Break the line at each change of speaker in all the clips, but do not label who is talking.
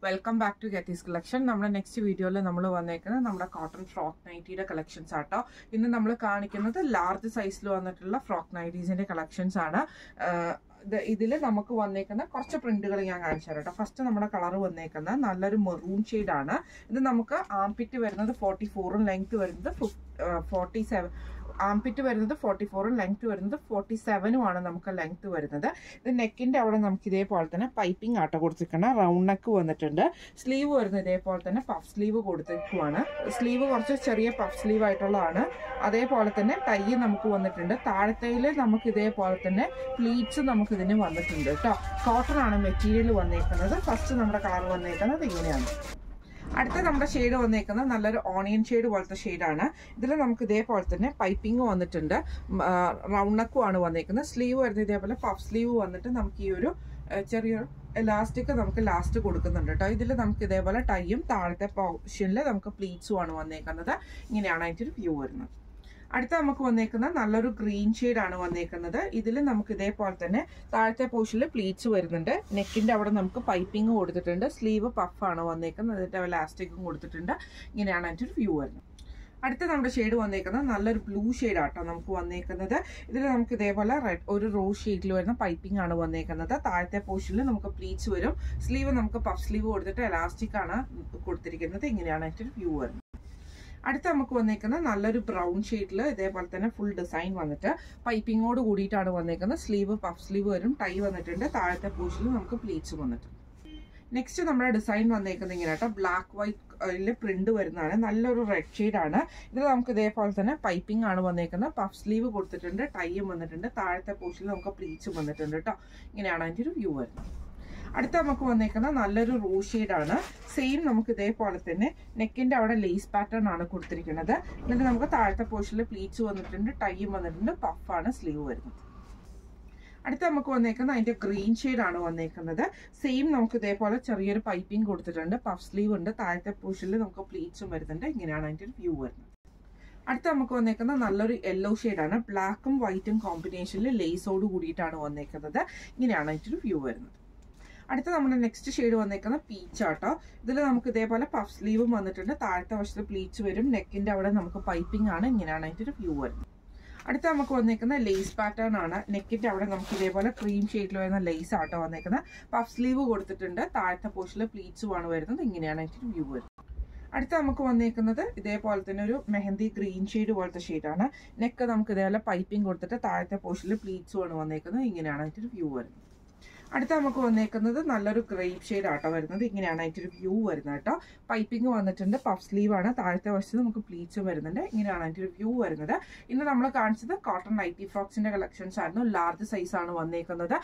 welcome back to ഗെറ്റീസ് collection നമ്മുടെ next വീഡിയോയിൽ നമ്മൾ വന്നേക്കുന്നത് നമ്മുടെ കോട്ടൺ ഫ്രോക്ക് നൈറ്റിയുടെ കളക്ഷൻസ് ആട്ടോ ഇന്ന് നമ്മൾ കാണിക്കുന്നത് ലാർജ് സൈസിൽ വന്നിട്ടുള്ള ഫ്രോക്ക് നൈറ്റീസിന്റെ കളക്ഷൻസ് ആണ് ഇതിൽ നമുക്ക് വന്നേക്കുന്ന കുറച്ച് പ്രിന്റുകൾ ഞാൻ കാണിച്ചു തരാം കേട്ടോ ഫസ്റ്റ് നമ്മുടെ കളർ വന്നേക്കുന്നത് നല്ലൊരു മെറൂൺ ആണ് ഇത് നമുക്ക് ആംപിറ്റ് വരുന്നത് ഫോർട്ടി ഫോറും ലെങ്ത് വരുന്നത് ഫോർട്ടി സെവൻ ആംപിറ്റ് വരുന്നത് ഫോർട്ടി ഫോറും ലെങ്ത് വരുന്നത് ഫോർട്ടി സെവനും ആണ് നമുക്ക് ലെങ്ത് വരുന്നത് ഇത് നെക്കിന്റെ അവിടെ നമുക്ക് ഇതേപോലെ തന്നെ പൈപ്പിംഗ് ആട്ട കൊടുത്തിരിക്കണം റൗണ്ട് നെക്ക് വന്നിട്ടുണ്ട് സ്ലീവ് വരുന്നത് ഇതേപോലെ തന്നെ പഫ് സ്ലീവ് കൊടുത്തിരിക്കുവാണ് സ്ലീവ് കുറച്ച് ചെറിയ പഫ് സ്ലീവ് ആയിട്ടുള്ളതാണ് അതേപോലെ തന്നെ ടൈ നമുക്ക് വന്നിട്ടുണ്ട് താഴത്തേയിൽ നമുക്ക് ഇതേപോലെ തന്നെ പ്ലീറ്റ്സ് നമുക്ക് ഇതിന് വന്നിട്ടുണ്ട് കേട്ടോ കോട്ടൺ ആണ് മെറ്റീരിയൽ വന്നേക്കുന്നത് ഫസ്റ്റ് നമ്മുടെ കളർ വന്നേക്കുന്നത് ഇങ്ങനെയാണ് അടുത്ത നമ്മുടെ ഷെയ്ഡ് വന്നേക്കുന്നത് നല്ലൊരു ഓണിയൻ ഷെയ്ഡ് പോലത്തെ ഷെയ്ഡാണ് ഇതിൽ നമുക്ക് ഇതേപോലെ തന്നെ പൈപ്പിംഗ് വന്നിട്ടുണ്ട് റൗണ്ട് നെക്കും ആണ് വന്നേക്കുന്നത് സ്ലീവ് വരുന്നത് ഇതേപോലെ പഫ് സ്ലീവ് വന്നിട്ട് നമുക്ക് ഈ ഒരു ചെറിയൊരു എലാസ്റ്റിക് നമുക്ക് ലാസ്റ്റ് കൊടുക്കുന്നുണ്ട് കേട്ടോ ഇതിൽ നമുക്ക് ഇതേപോലെ ടൈയും താഴത്തെ പോർഷനിൽ നമുക്ക് പ്ലീറ്റ്സും ആണ് വന്നേക്കുന്നത് ഇങ്ങനെയാണ് അതിൻ്റെ ഒരു വ്യൂ വരുന്നത് അടുത്ത നമുക്ക് വന്നേക്കുന്ന നല്ലൊരു ഗ്രീൻ ആണ് വന്നേക്കുന്നത് ഇതിൽ നമുക്ക് ഇതേപോലെ തന്നെ താഴത്തെ പോർഷനിൽ പ്ലീറ്റ്സ് വരുന്നുണ്ട് നെക്കിന്റെ അവിടെ നമുക്ക് പൈപ്പിംഗ് കൊടുത്തിട്ടുണ്ട് സ്ലീവ് പഫാണ് വന്നേക്കുന്നത് അതിന്റെ ലാസ്റ്റിക്കും കൊടുത്തിട്ടുണ്ട് ഇങ്ങനെയാണ് അതിൻ്റെ ഒരു വ്യൂ വരുന്നത് അടുത്ത നമ്മുടെ ഷെയ്ഡ് വന്നേക്കുന്നത് നല്ലൊരു ബ്ലൂ ഷെയ്ഡ് ആട്ടോ നമുക്ക് വന്നേക്കുന്നത് ഇതിൽ നമുക്ക് ഇതേപോലെ റെഡ് ഒരു റോസ് ഷെയ്ഡിൽ വരുന്ന പൈപ്പിംഗ് ആണ് വന്നേക്കുന്നത് താഴത്തെ പോർഷനിൽ നമുക്ക് പ്ലീറ്റ്സ് വരും സ്ലീവ് നമുക്ക് പഫ് സ്ലീവ് കൊടുത്തിട്ട് എലാസ്റ്റിക് ആണ് കൊടുത്തിരിക്കുന്നത് ഇങ്ങനെയാണ് അതിൻ്റെ ഒരു വ്യൂ വരുന്നത് അടുത്ത നമുക്ക് വന്നേക്കുന്നത് നല്ലൊരു ബ്രൗൺ ഷെയ്ഡിൽ ഇതേപോലെ തന്നെ ഫുൾ ഡിസൈൻ വന്നിട്ട് പൈപ്പിങ്ങോട് കൂടിയിട്ടാണ് വന്നേക്കുന്നത് സ്ലീവ് പഫ് സ്ലീവ് വരും ടൈ വന്നിട്ടുണ്ട് താഴത്തെ പോർഷനിൽ നമുക്ക് പ്ലീറ്റ്സ് വന്നിട്ടുണ്ട് നെക്സ്റ്റ് നമ്മുടെ ഡിസൈൻ വന്നേക്കുന്നത് ഇങ്ങനെ കേട്ടോ ബ്ലാക്ക് വൈറ്റ് പ്രിന്റ് വരുന്നതാണ് നല്ലൊരു റെഡ് ഷെയ്ഡ് ആണ് ഇതിൽ നമുക്ക് ഇതേപോലെ തന്നെ പൈപ്പിംഗ് ആണ് വന്നേക്കുന്നത് പഫ് സ്ലീവ് കൊടുത്തിട്ടുണ്ട് ടൈയും വന്നിട്ടുണ്ട് താഴത്തെ പോർഷനിൽ നമുക്ക് പ്ലീറ്റ്സും വന്നിട്ടുണ്ട് കേട്ടോ ഇങ്ങനെയാണ് അതിൻ്റെ ഒരു വ്യൂ വരുന്നത് അടുത്ത നമുക്ക് വന്നേക്കുന്ന നല്ലൊരു റോ ആണ് സെയിം നമുക്ക് ഇതേപോലെ തന്നെ നെക്കിന്റെ അവിടെ ലേസ് പാറ്റേൺ ആണ് കൊടുത്തിരിക്കുന്നത് എന്നിട്ട് നമുക്ക് താഴത്തെ പോർഷനിൽ പ്ലീറ്റ്സ് വന്നിട്ടുണ്ട് ടൈയും വന്നിട്ടുണ്ട് പഫാണ് സ്ലീവ് വരുന്നത് അടുത്ത നമുക്ക് വന്നേക്കുന്നത് അതിന്റെ ഗ്രീൻ ആണ് വന്നേക്കുന്നത് സെയിം നമുക്ക് ഇതേപോലെ ചെറിയൊരു പൈപ്പിംഗ് കൊടുത്തിട്ടുണ്ട് പഫ് സ്ലീവ് ഉണ്ട് താഴത്തെ പോർഷനിൽ നമുക്ക് പ്ലീറ്റ്സും വരുന്നുണ്ട് ഇങ്ങനെയാണ് അതിന്റെ ഒരു വ്യൂ വരുന്നത് അടുത്ത നമുക്ക് വന്നേക്കുന്ന നല്ലൊരു യെല്ലോ ആണ് ബ്ലാക്കും വൈറ്റും കോമ്പിനേഷനിൽ ലേസോട് കൂടിയിട്ടാണ് വന്നേക്കുന്നത് ഇങ്ങനെയാണ് അതിന്റെ ഒരു വ്യൂ വരുന്നത് അടുത്ത നമ്മുടെ നെക്സ്റ്റ് ഷെയ്ഡ് വന്നേക്കുന്ന പീച്ച് ആട്ടോ ഇതിൽ നമുക്ക് ഇതേപോലെ പഫ് സ്ലീവും വന്നിട്ടുണ്ട് താഴത്തെ വശത്ത് പ്ലീച്ച് വരും നെക്കിന്റെ അവിടെ നമുക്ക് പൈപ്പിംഗ് ആണ് ഇങ്ങനെയാണ് അതിന്റെ ഒരു വ്യൂ വരുന്നത് അടുത്ത നമുക്ക് വന്നേക്കുന്ന ലേസ് പാറ്റേൺ ആണ് നെക്കിന്റെ അവിടെ നമുക്ക് ഇതേപോലെ ക്രീം ഷെയ്ഡിൽ വരുന്ന ലേസ് ആട്ടോ വന്നേക്കുന്നത് പഫ് സ്ലീവ് കൊടുത്തിട്ടുണ്ട് താഴത്തെ പോർഷനിൽ പ്ലീറ്റ്സും ആണ് വരുന്നത് ഇങ്ങനെയാണ് അതിന്റെ വ്യൂ വരുന്നത് അടുത്ത നമുക്ക് വന്നേക്കുന്നത് ഇതേപോലെ തന്നെ ഒരു മെഹന്തി ഗ്രീൻ ഷെയ്ഡ് പോലത്തെ ഷെയ്ഡാണ് നെക്ക് നമുക്ക് ഇതേപോലെ പൈപ്പിംഗ് കൊടുത്തിട്ട് താഴത്തെ പോർഷനിൽ പ്ലീറ്റ്സും ആണ് വന്നേക്കുന്നത് ഇങ്ങനെയാണ് അതിന്റെ ഒരു വ്യൂ വരുന്നത് അടുത്ത നമുക്ക് വന്നേക്കുന്നത് നല്ലൊരു ഗ്രേപ്പ് ഷെയ്ഡ് ആട്ടോ വരുന്നത് ഇങ്ങനെയാണ് അതിൻ്റെ ഒരു വ്യൂ വരുന്നത് കേട്ടോ പൈപ്പിംഗ് വന്നിട്ടുണ്ട് പഫ് സ്ലീവ് ആണ് താഴത്തെ വശത്ത് നമുക്ക് പ്ലീറ്റ്സ് വരുന്നുണ്ട് ഇങ്ങനെയാണ് അതിൻ്റെ ഒരു വ്യൂ വരുന്നത് ഇന്ന് നമ്മൾ കാണിച്ചത് കോട്ടൺ നൈറ്റി ഫ്രോക്സിന്റെ കളക്ഷൻസ് ആയിരുന്നു ലാർജ് സൈസ് ആണ് വന്നേക്കുന്നത്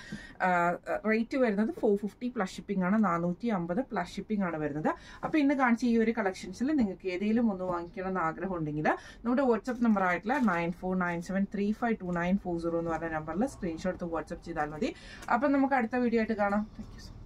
റേറ്റ് വരുന്നത് ഫോർ ഫിഫ്റ്റി പ്ലസ് ഷിപ്പിംഗ് ആണ് നാനൂറ്റി അമ്പത് പ്ലസ് ഷിപ്പിംഗ് ആണ് വരുന്നത് അപ്പോൾ ഇന്ന് കാണിച്ച ഈ ഒരു കളക്ഷൻസിൽ നിങ്ങൾക്ക് ഏതെങ്കിലും ഒന്ന് വാങ്ങിക്കണം എന്ന് ആഗ്രഹം ഉണ്ടെങ്കിൽ നമ്മുടെ വാട്സ്ആപ്പ് നമ്പർ ആയിട്ടുള്ള nine four nine seven three five two nine four zero എന്ന് പറഞ്ഞ നമ്പറിൽ സ്ക്രീൻഷോട്ട് വാട്സ്ആപ്പ് ചെയ്താൽ മതി അപ്പം നമുക്ക് അടുത്ത വീഡിയോ ആയിട്ട് കാണാം താങ്ക് യു സോ